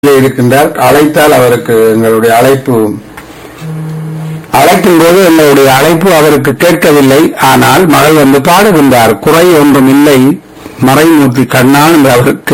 இங்கே இருக்கின்றார் அழைத்தால் அவருக்கு எங்களுடைய அழைப்பு அழைக்கும் போது எங்களுடைய அழைப்பு அவருக்கு கேட்கவில்லை ஆனால் மகள் வந்து பாடுகின்றார் குறை ஒன்றும் இல்லை மறைமூர்த்தி கண்ணான் என்று அவருக்கு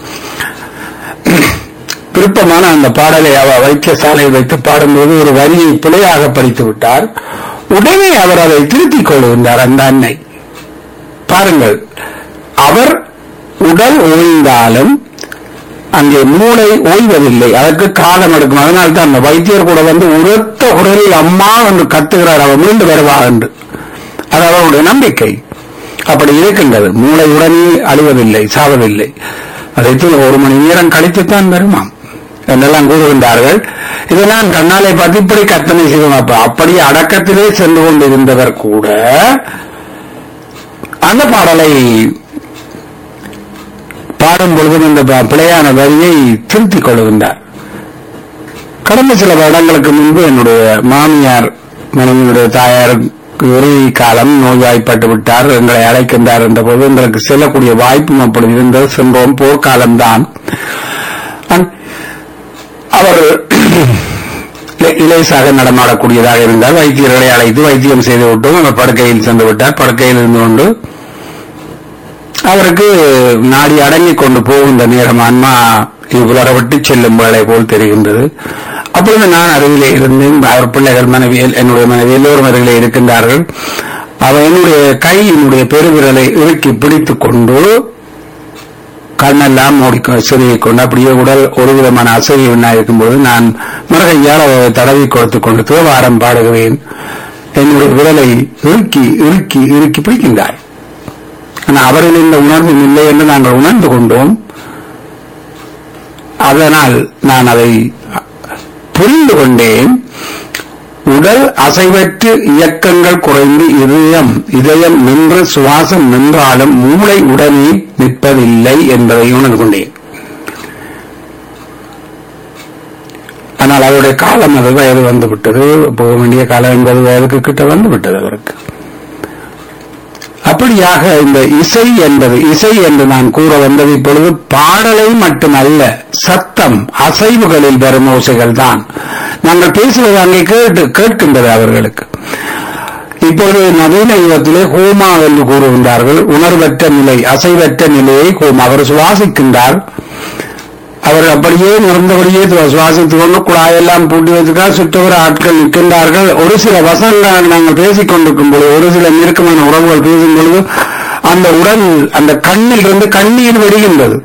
விருப்பமான அந்த பாடலை அவர் வைத்தியசாலையில் வைத்து பாடும்போது ஒரு வரியை பிழையாக படித்து விட்டார் உடனே அவர் அதை திருத்திக் கொள்கின்றார் அந்த அன்னை பாருங்கள் அவர் உடல் ஓய்ந்தாலும் அங்கே மூளை ஓய்வதில்லை அதற்கு காலம் எடுக்கும் அதனால் தான் அந்த வைத்தியர் கூட வந்து உரத்த குரலில் அம்மா என்று கத்துகிறார் அவர் மீண்டு வருவார் என்று அது அவருடைய நம்பிக்கை அப்படி இருக்கின்றது மூளை உடனே அழிவதில்லை சாவதில்லை அதைத்து ஒரு மணி நேரம் கழித்துத்தான் வருமாம் என்றெல்லாம் கூறுகின்றார்கள் இதை நான் கண்ணாலை பார்த்து இப்படி கற்பனை செய்வோம் அப்ப அப்படி அடக்கத்திலே சென்று கொண்டிருந்தவர் கூட அந்த பாடலை பாடும் பொழுதும் இந்த ப- பிழையான வரியை திருத்திக் கொள்கின்றார் கடந்த சில வருடங்களுக்கு முன்பு என்னுடைய மாமியார் மனைவியுடைய தாயாருக்கு இறுதி காலம் நோய்வாய்ப்பட்டு விட்டார் எங்களை அழைக்கின்றார் என்ற போது எங்களுக்கு செல்லக்கூடிய வாய்ப்பும் அப்படி இருந்தது சென்றோம் போர்க்காலம்தான் அன்- அவர் இலே- இலேசாக நடமாடக்கூடியதாக இருந்தால் வைத்தியர்களை அழைத்து வைத்தியம் செய்து விட்டோம் அவர் படுக்கையில் சென்று விட்டார் படுக்கையில் இருந்து கொண்டு அவருக்கு நாடி அடங்கிக் கொண்டு போகின்ற நேரம் ஆன்மா இவ்வுலக விட்டு செல்லும் வேலை போல் தெரிகின்றது அப்பொழுது நான் அருகிலே இருந்தேன் அவர் பிள்ளைகள் மனைவி என்னுடைய மனைவி எல்லோரும் அருகிலே இருக்கின்றார்கள் அவர் என்னுடைய கை என்னுடைய பெருவிரலை இறுக்கி பிடித்துக் கொண்டு கண்ணெல்லாம் மூடி சிறுகிக் கொண்டு அப்படியே உடல் ஒரு விதமான அசைவு இருக்கும்போது நான் மரகையால் அதை தடவி கொடுத்துக் கொண்டு தேவாரம் பாடுகிறேன் என்னுடைய விரலை இறுக்கி இறுக்கி இறுக்கி பிடிக்கின்றார் ஆனால் அவரில் இந்த உணர்வும் இல்லை என்று நாங்கள் உணர்ந்து கொண்டோம் அதனால் நான் அதை புரிந்து கொண்டேன் உடல் அசைவற்று இயக்கங்கள் குறைந்து இதயம் இதயம் நின்று சுவாசம் நின்றாலும் மூளை உடனே நிற்பதில்லை என்பதை உணர்ந்து கொண்டேன் ஆனால் அவருடைய காலம் அது வயது வந்துவிட்டது போக வேண்டிய காலம் என்பது வயதுக்கு கிட்ட வந்து விட்டது அவருக்கு அப்படியாக இந்த இசை என்பது இசை என்று நான் கூற வந்தது இப்பொழுது பாடலை மட்டுமல்ல சத்தம் அசைவுகளில் வரும் ஓசைகள் தான் நாங்கள் பேசுவது அங்கே கேட்டு கேட்கின்றது அவர்களுக்கு இப்பொழுது நவீன யுகத்திலே ஹோமா என்று கூறுகின்றார்கள் உணர்வற்ற நிலை அசைவற்ற நிலையை ஹோமா அவர் சுவாசிக்கின்றார் அவர் அப்படியே நிறந்தபடியே சுவாசித்துக் கொண்டு குழாயெல்லாம் பூட்டி வைத்திருக்கார் சுற்றவர் ஆட்கள் நிற்கின்றார்கள் ஒரு சில வசனங்கள் நாங்கள் பேசிக் கொண்டிருக்கும் பொழுது ஒரு சில நெருக்கமான உறவுகள் பேசும் பொழுது அந்த உடல் அந்த கண்ணில் இருந்து கண்ணீர் வருகின்றது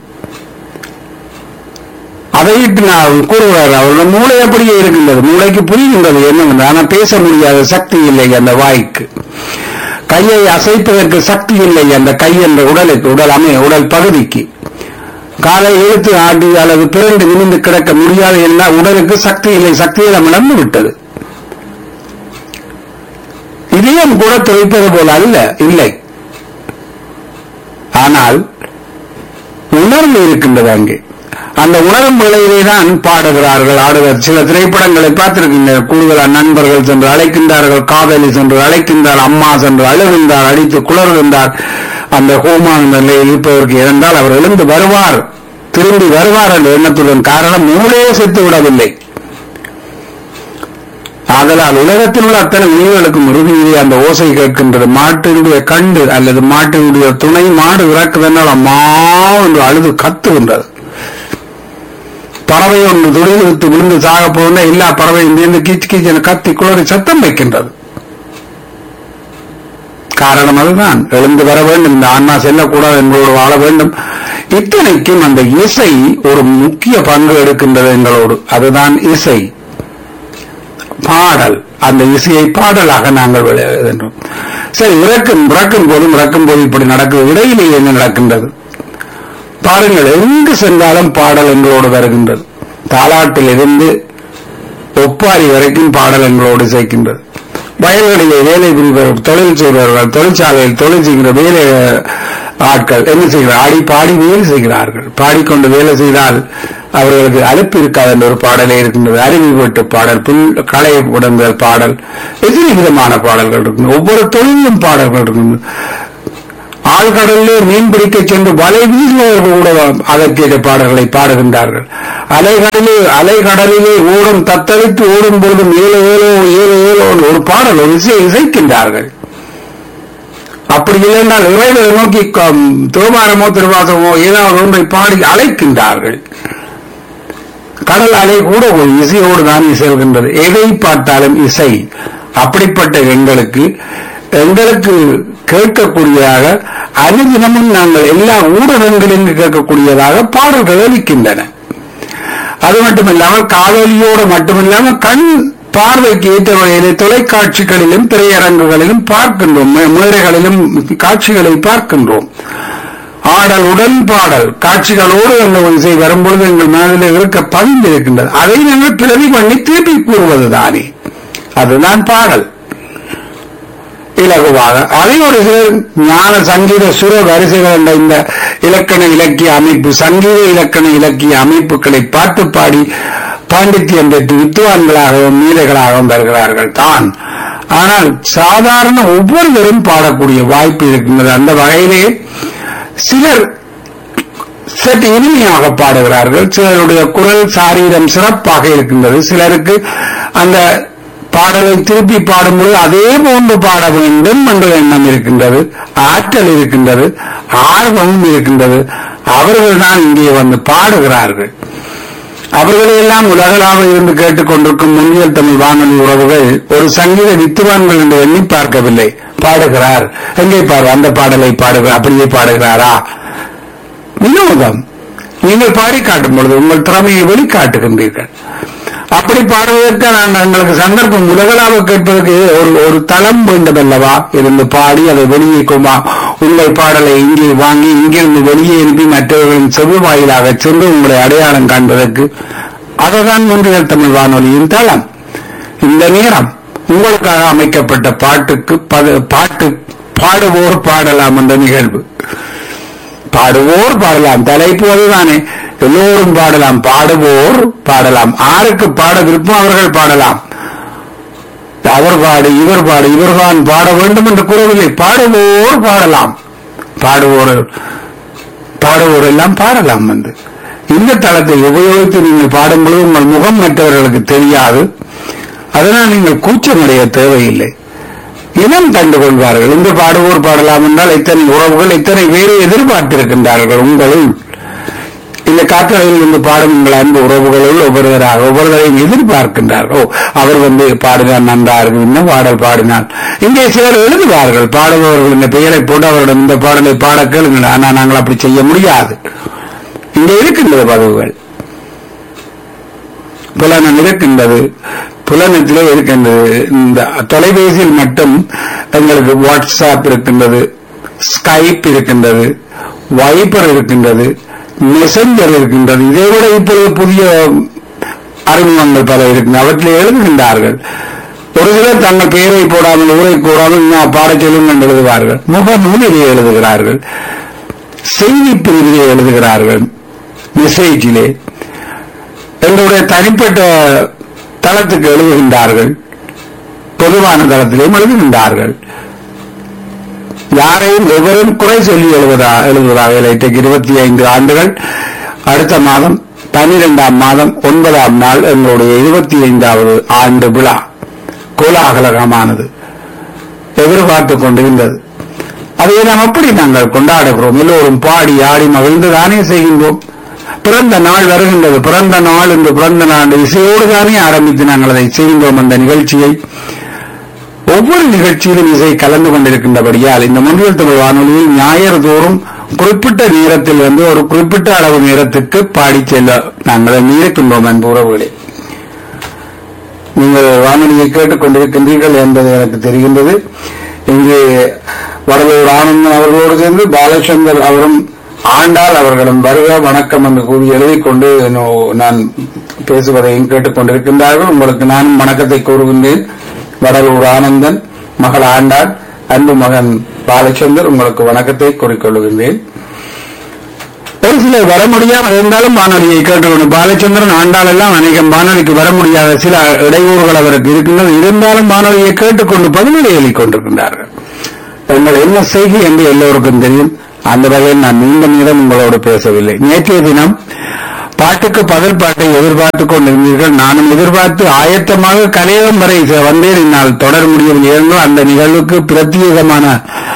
அதையிட்டு நான் கூறுகிறார் அவருடைய மூளை அப்படியே இருக்கின்றது மூளைக்கு புரிகின்றது என்னவென்று ஆனால் பேச முடியாத சக்தி இல்லை அந்த வாய்க்கு கையை அசைப்பதற்கு சக்தி இல்லை அந்த கை என்ற உடலுக்கு உடல் அமை உடல் பகுதிக்கு காலை இழுத்து ஆடி அல்லது பிறண்டு நிமிந்து கிடக்க முடியாது என்ன உடலுக்கு சக்தி இல்லை சக்தியிடம் இழந்து விட்டது இதயம் கூட துவைப்பது போல அல்ல இல்லை ஆனால் உணர்வு இருக்கின்றது அங்கே அந்த உணரும் வேளையிலே தான் பாடுகிறார்கள் ஆடுகிறார் சில திரைப்படங்களை பார்த்திருக்கின்றனர் கூடுதலாக நண்பர்கள் சென்று அழைக்கின்றார்கள் காதலி சென்று அழைக்கின்றார் அம்மா சென்று அழுகின்றார் அடித்து குளறுகின்றார் அந்த ஹோமான நிலையில் இருப்பதற்கு இருந்தால் அவர் எழுந்து வருவார் திரும்பி வருவார் என்ற எண்ணத்துடன் காரணம் மூளையே செத்து விடவில்லை ஆதலால் உலகத்தில் உள்ள அத்தனை உயிர்களுக்கும் இறுதியிலே அந்த ஓசை கேட்கின்றது மாட்டினுடைய கண்டு அல்லது மாட்டினுடைய துணை மாடு இறக்குதென்றால் அம்மா என்று அழுது கத்துகின்றது பறவை ஒன்று துணிந்து விட்டு விழுந்து சாக போகின்ற எல்லா பறவையும் சேர்ந்து கீச்சு கீச்சு கத்தி குளறி சத்தம் வைக்கின்றது காரணம் அதுதான் எழுந்து வர வேண்டும் இந்த ஆன்மா செல்லக்கூடாது என்பதோடு வாழ வேண்டும் இத்தனைக்கும் அந்த இசை ஒரு முக்கிய பங்கு எடுக்கின்றது எங்களோடு அதுதான் இசை பாடல் அந்த இசையை பாடலாக நாங்கள் விளையாடுகின்றோம் சரி இறக்கும் இறக்கும் போதும் இறக்கும் போது இப்படி நடக்குது இடையிலே என்ன நடக்கின்றது பாருங்கள் எங்கு சென்றாலும் பாடல் எங்களோடு வருகின்றது தாலாட்டில் இருந்து ஒப்பாரி வரைக்கும் பாடல் எங்களோடு சேர்க்கின்றது வயல்களிலே வேலை புரிபவர்கள் தொழில் செய்பவர்கள் தொழிற்சாலையில் தொழில் செய்கிற வேலை ஆட்கள் என்ன செய்கிறார் ஆடி பாடி வேலை செய்கிறார்கள் பாடிக்கொண்டு வேலை செய்தால் அவர்களுக்கு அலுப்பு இருக்காது என்ற ஒரு பாடலே இருக்கின்றது அருவி வெட்டு பாடல் புல் களை உடந்தல் பாடல் எத்தனை விதமான பாடல்கள் இருக்கு ஒவ்வொரு தொழிலும் பாடல்கள் இருக்கு ஆழ்கடலிலே மீன் பிடிக்க சென்று வலை வீசுபவர்கள் கூட அதற்கேற்ற பாடல்களை பாடுகின்றார்கள் அலைகடலிலே அலைகடலிலே ஓடும் தத்தளித்து ஓடும் பொழுதும் ஏழு ஏழோ ஏழு ஏழோ ஒரு பாடல் ஒரு இசை இசைக்கின்றார்கள் அப்படி இல்லைன்றால் இறைவனை நோக்கி தோமாரமோ திருவாசகமோ ஏதாவது ஒன்றை பாடி அழைக்கின்றார்கள் கடல் அலை கூட ஒரு இசையோடு தான் செல்கின்றது எதை பார்த்தாலும் இசை அப்படிப்பட்ட எங்களுக்கு எங்களுக்கு கேட்கக்கூடியதாக அனுதினமும் நாங்கள் எல்லா ஊடகங்களிலும் கேட்கக்கூடியதாக பாடல்கள் அளிக்கின்றன அது மட்டுமில்லாமல் காதலியோடு மட்டுமில்லாமல் கண் பார்வைக்கு ஏற்ற வகையிலே தொலைக்காட்சிகளிலும் திரையரங்குகளிலும் பார்க்கின்றோம் மேடைகளிலும் காட்சிகளை பார்க்கின்றோம் ஆடல் உடன் பாடல் காட்சிகளோடு அந்த இசை வரும்பொழுது எங்கள் மனதில் இருக்க பதிந்திருக்கின்றது அதை நாங்கள் பிறவி பண்ணி திருப்பி கூறுவது தானே அதுதான் பாடல் இலகுவாக அதை ஒரு ஞான சங்கீத சுர வரிசைகள் என்ற இந்த இலக்கண இலக்கிய அமைப்பு சங்கீத இலக்கண இலக்கிய அமைப்புகளை பார்த்து பாடி பாண்டித்யம் பெற்று வித்துவான்களாகவும் மீதைகளாகவும் வருகிறார்கள் தான் ஆனால் சாதாரண ஒவ்வொருவரும் பாடக்கூடிய வாய்ப்பு இருக்கின்றது அந்த வகையிலே சிலர் சற்று இனிமையாக பாடுகிறார்கள் சிலருடைய குரல் சாரீரம் சிறப்பாக இருக்கின்றது சிலருக்கு அந்த பாடலை திருப்பி பாடும்போது அதே போன்று பாட வேண்டும் என்ற எண்ணம் இருக்கின்றது ஆற்றல் இருக்கின்றது ஆர்வமும் இருக்கின்றது அவர்கள் தான் இங்கே வந்து பாடுகிறார்கள் அவர்களையெல்லாம் உலகளாக இருந்து கேட்டுக்கொண்டிருக்கும் முன்னியல் தமிழ் வானொலி உறவுகள் ஒரு சங்கீத வித்துவான்கள் என்று எண்ணி பார்க்கவில்லை பாடுகிறார் எங்கே பாரு அந்த பாடலை பாடுகிறார் அப்படியே பாடுகிறாரா வினோதம் நீங்கள் பாடி காட்டும் பொழுது உங்கள் திறமையை வெளிக்காட்டுகின்றீர்கள் அப்படி பாடுவதற்கு நான் எங்களுக்கு சந்தர்ப்பம் உலகளாக கேட்பதற்கு ஒரு ஒரு தளம் வேண்டும் அல்லவா இருந்து பாடி அதை வெளியே கொமா உங்கள் பாடலை இங்கே வாங்கி இங்கிருந்து வெளியே எழுப்பி மற்றவர்களின் செவ்வு வாயிலாக சென்று உங்களை அடையாளம் காண்பதற்கு அதுதான் ஒன்றியல் தமிழ் வானொலியின் தளம் இந்த நேரம் உங்களுக்காக அமைக்கப்பட்ட பாட்டுக்கு பாட்டு பாடுவோர் பாடலாம் என்ற நிகழ்வு பாடுவோர் பாடலாம் தலைப்பு அதுதானே எல்லோரும் பாடலாம் பாடுவோர் பாடலாம் ஆருக்கு பாட விருப்பம் அவர்கள் பாடலாம் அவர் பாடு இவர் பாடு இவர்தான் பாட வேண்டும் என்று கூறவில்லை பாடுவோர் பாடலாம் பாடுவோர் பாடுவோர் எல்லாம் பாடலாம் வந்து இந்த தளத்தை உபயோகித்து நீங்கள் பாடும்போது உங்கள் முகம் மற்றவர்களுக்கு தெரியாது அதனால் நீங்கள் கூச்சமடைய தேவையில்லை இனம் கண்டு கொள்வார்கள் இந்த பாடுவோர் பாடலாம் என்றால் இத்தனை உறவுகள் இத்தனை வேறு எதிர்பார்த்திருக்கின்றார்கள் உங்களுள் இந்த காற்றலையில் இருந்து பாடும் உங்கள் அன்பு உறவுகளுள் ஒவ்வொருவராக ஒவ்வொருவரையும் எதிர்பார்க்கின்றார்கள் ஓ அவர் வந்து பாடினார் நன்றா இருக்கு இன்னும் பாடல் பாடினார் இங்கே சிலர் எழுதுவார்கள் பாடுபவர்கள் இந்த பெயரை போட்டு அவரிடம் இந்த பாடலை பாட கேளுங்கள் ஆனால் நாங்கள் அப்படி செய்ய முடியாது இங்கே இருக்கின்றது பதிவுகள் புலனம் இருக்கின்றது புலனத்திலே இருக்கின்றது இந்த தொலைபேசியில் மட்டும் எங்களுக்கு வாட்ஸ்அப் இருக்கின்றது ஸ்கைப் இருக்கின்றது வைபர் இருக்கின்றது மெசஞ்சர் இருக்கின்றது இதை விட இப்பொழுது புதிய அறிமுகங்கள் பல இருக்கின்றன அவற்றில் எழுதுகின்றார்கள் ஒரு சிலர் தங்கள் பெயரை போடாமல் ஊரை கூடாமல் பாடச் சொல்லும் என்று எழுதுவார்கள் முகநூலிலே எழுதுகிறார்கள் செய்தி பிரிவிலே எழுதுகிறார்கள் மெசேஜிலே எங்களுடைய தனிப்பட்ட தளத்துக்கு எழுதுகின்றார்கள் பொதுவான தளத்திலேயும் எழுதுகின்றார்கள் யாரையும் எவரும் குறை சொல்லி எழுதுவதா எழுதுவதாக இல்லை இன்றைக்கு இருபத்தி ஐந்து ஆண்டுகள் அடுத்த மாதம் பனிரெண்டாம் மாதம் ஒன்பதாம் நாள் எங்களுடைய இருபத்தி ஐந்தாவது ஆண்டு விழா கோலாகலகமானது எதிர்பார்த்துக் கொண்டிருந்தது அதை நாம் எப்படி நாங்கள் கொண்டாடுகிறோம் எல்லோரும் பாடி ஆடி மகிழ்ந்து தானே செய்கின்றோம் பிறந்த நாள் வருகின்றது பிறந்த நாள் என்று பிறந்த நாள் இசையோடு தானே ஆரம்பித்து நாங்கள் அதை செய்கின்றோம் அந்த நிகழ்ச்சியை ஒவ்வொரு நிகழ்ச்சியிலும் இசை கலந்து கொண்டிருக்கின்றபடியால் இந்த முன்னில் தமிழ் வானொலியில் ஞாயிறு தோறும் குறிப்பிட்ட நேரத்தில் வந்து ஒரு குறிப்பிட்ட அளவு நேரத்துக்கு பாடி செல்ல நாங்கள் நீக்கின்றோம் அன்பு உறவுகளே நீங்கள் வானொலியை கேட்டுக் கொண்டிருக்கின்றீர்கள் என்பது எனக்கு தெரிகின்றது இங்கு வடலூர் ஆனந்தன் அவர்களோடு சேர்ந்து பாலச்சந்தர் அவரும் ஆண்டாள் அவர்களும் வருக வணக்கம் என்று கூறி எழுதிக் கொண்டு நான் பேசுவதையும் கேட்டுக் கொண்டிருக்கின்றார்கள் உங்களுக்கு நானும் வணக்கத்தை கூறுகின்றேன் வடலூர் ஆனந்தன் மகள் ஆண்டாள் அன்பு மகன் பாலச்சந்தர் உங்களுக்கு வணக்கத்தை கூறிக்கொள்கின்றேன் ஒரு சிலர் வர முடியாமல் இருந்தாலும் வானொலியை கேட்டுக்கொண்டு பாலச்சந்திரன் ஆண்டாள் எல்லாம் அநேகம் வானொலிக்கு வர முடியாத சில இடையூறுகள் அவருக்கு இருக்கின்றது இருந்தாலும் வானொலியை கேட்டுக்கொண்டு பதிலடி எழுதிக் கொண்டிருக்கின்றார்கள் உங்கள் என்ன செய்கை என்று எல்லோருக்கும் தெரியும் அந்த வகையில் நான் நீண்ட நேரம் உங்களோடு பேசவில்லை நேற்றைய தினம் பாட்டுக்கு பதில் பாட்டை எதிர்பார்த்துக் கொண்டிருந்தீர்கள் நானும் எதிர்பார்த்து ஆயத்தமாக கலையம் வரை ச- வந்தேன் என்னால் தொடர முடியவில்லை என்றும் அந்த நிகழ்வுக்கு பிரத்யேகமான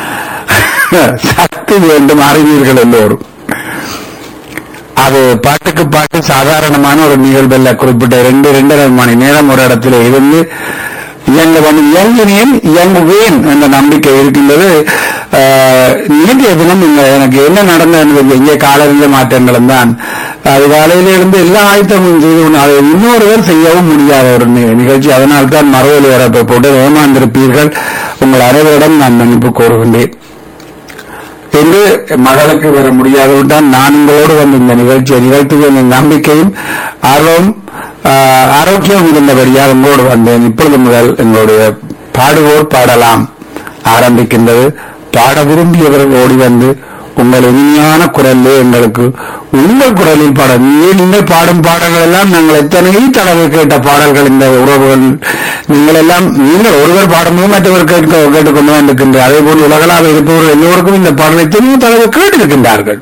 சக்தி வேண்டும் அறிவீர்கள் எல்லோரும் அது பாட்டுக்கு பாட்டு சாதாரணமான ஒரு நிகழ்வல்ல குறிப்பிட்ட ரெண்டு ரெண்டரை மணி நேரம் ஒரு இடத்துல இருந்து இயங்க வந்து இயங்கினேன் இயங்குவேன் என்ற நம்பிக்கை இருக்கின்றது ஆஹ், நேற்றைய தினம் இங்க எனக்கு என்ன நடந்தது இங்கே காலையில மாற்றங்களும் தான் அதிகாலையில இருந்து எல்லா ஆயத்தமும் செய்து கொண்டு அதை இன்னொருவர் செய்யவும் முடியாத ஒரு நி- நிகழ்ச்சி அதனால் தான் மறுவலி வரப்பை போட்டு ஏமாந்திருப்பீர்கள் உங்கள் அனைவரிடம் நான் மன்னிப்பு கோருகின்றேன் என்று மகளுக்கு வர முடியாதவுடன் நான் உங்களோடு வந்து இந்த நிகழ்ச்சியை நிகழ்த்துவேன் என்ற நம்பிக்கையும் ஆர்வம் ஆஹ், ஆரோக்கியம் இருந்தபடியாக உங்களோடு வந்தேன் இப்பொழுது முதல் எங்களுடைய பாடுவோர் பாடலாம் ஆரம்பிக்கின்றது பாட விரும்பியவர்கள் ஓடி வந்து உங்கள் இனிமையான குரலே எங்களுக்கு உங்கள் குரலில் பாட நீ- நீங்கள் பாடும் பாடல்கள் எல்லாம் நாங்கள் எத்தனை தடவை கேட்ட பாடல்கள் இந்த உறவுகள் நீங்கள் எல்லாம் நீங்கள் ஒருவர் பாடும்போது மற்றவர் கேட்க கேட்டுக்கொண்டு தான் இருக்கின்ற அதே போல் உலகளாக இருப்பவர்கள் எல்லோருக்கும் இந்த பாடலை எத்தனையோ தடவை கேட்டிருக்கின்றார்கள்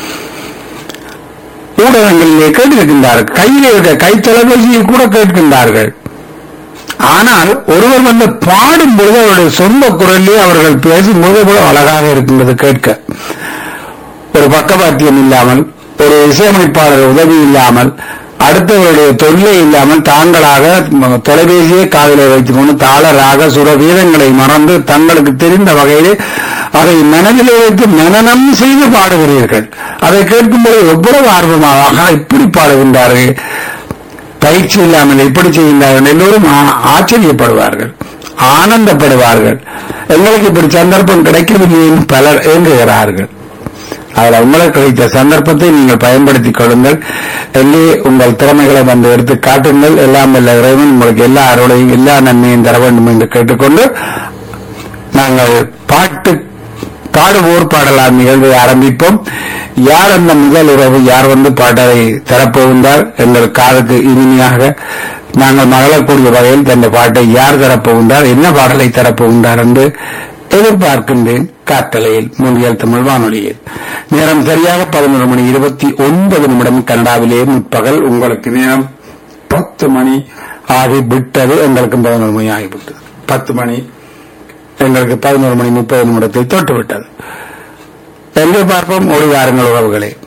ஊடகங்களிலே கேட்டிருக்கின்றார்கள் கையில் இருக்க கை தொலைபேசியை கூட கேட்கின்றார்கள் ஆனால் ஒருவர் வந்து பாடும் பொழுது அவருடைய சொந்த குரலிலே அவர்கள் பேசும்போது கூட அழகாக இருக்கின்றது கேட்க ஒரு பக்கவாத்தியம் இல்லாமல் ஒரு இசையமைப்பாளர் உதவி இல்லாமல் அடுத்தவருடைய தொல்லை இல்லாமல் தாங்களாக ம- தொலைபேசியை காதிலே வைத்துக் கொண்டு தாளராக சுர வீதங்களை மறந்து தங்களுக்கு தெரிந்த வகையிலே அதை மனதிலே வைத்து மனனம் செய்து பாடுகிறீர்கள் அதை கேட்கும்போது எவ்வளவு ஆர்வமாக ஆஹா, இப்படி பாடுகின்றார்கள் பயிற்சி இல்லாமல் எப்படி செய்கின்றார்கள் எல்லோரும் ஆ- ஆச்சரியப்படுவார்கள் ஆனந்தப்படுவார்கள் எங்களுக்கு இப்படி சந்தர்ப்பம் கிடைக்கவில்லை என்று பலர் ஏங்குகிறார்கள் அதில் உங்களுக்கு கிடைத்த சந்தர்ப்பத்தை நீங்கள் பயன்படுத்திக் கொள்ளுங்கள் எங்கே உங்கள் திறமைகளை வந்து எடுத்து காட்டுங்கள் எல்லாம் வல்ல இறைவன் உங்களுக்கு எல்லா அருளையும் எல்லா நன்மையும் தர வேண்டும் என்று கேட்டுக்கொண்டு நாங்கள் பாட்டு பாடுவோர் பாடலாம் நிகழ்வை ஆரம்பிப்போம் யார் அந்த முதல் உறவு யார் வந்து பாடலை தரப்போகின்றார் எங்கள் காதுக்கு இனிமையாக நாங்கள் மகளக்கூடிய வகையில் தந்த பாட்டை யார் தரப்போகின்றார் என்ன பாடலை தரப்போகின்றார் என்று எதிர்பார்க்கின்றேன் காத்தலையில் மூன்றியல் தமிழ் வானொலியில் நேரம் சரியாக பதினொரு மணி இருபத்தி ஒன்பது நிமிடம் கனடாவிலே முற்பகல் உங்களுக்கு நேரம் பத்து மணி ஆகிவிட்டது எங்களுக்கு பதினொரு மணி ஆகிவிட்டது பத்து மணி எங்களுக்கு பதினோரு மணி முப்பது நிமிடத்தில் தொட்டுவிட்டது எங்கே பார்ப்போம் ஒளி வாருங்கள் உறவுகளே